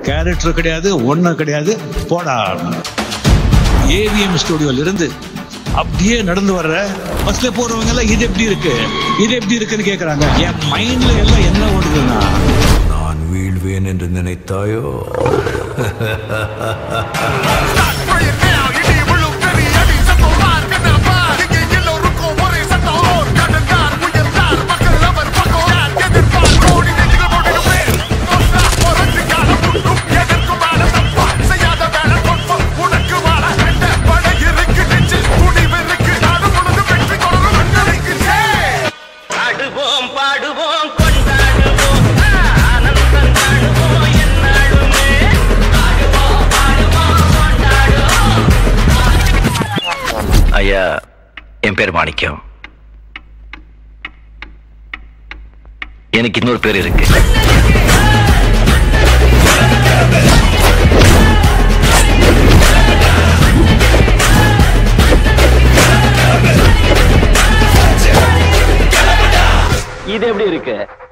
character கிடையாது ஒன்றும் கிடையாது போடா ஏவிஎம் ஸ்டுடியோல இருந்து அப்படியே நடந்து வர்ற பஸ்ல போறவங்க எல்லாம் இது எப்படி இருக்கு இது எப்படி இருக்குன்னு கேக்குறாங்க என் மைண்ட்ல எல்லாம் என்ன ஓடுதுன்னா நான் வீழ்வேன் என்று நினைத்தாயோ ஆடுவோம் பாடுவோம் கொண்டாடுவோம் ஆனந்தம் காணுவோம் என்னாலுமே ஆடுவோம் பாடுவோம் கொண்டாடுவோம் ஐயா என் பேர் மாணிக்கம் எனக்கு இன்னொரு பேர் இருக்கு இது எப்படி இருக்கு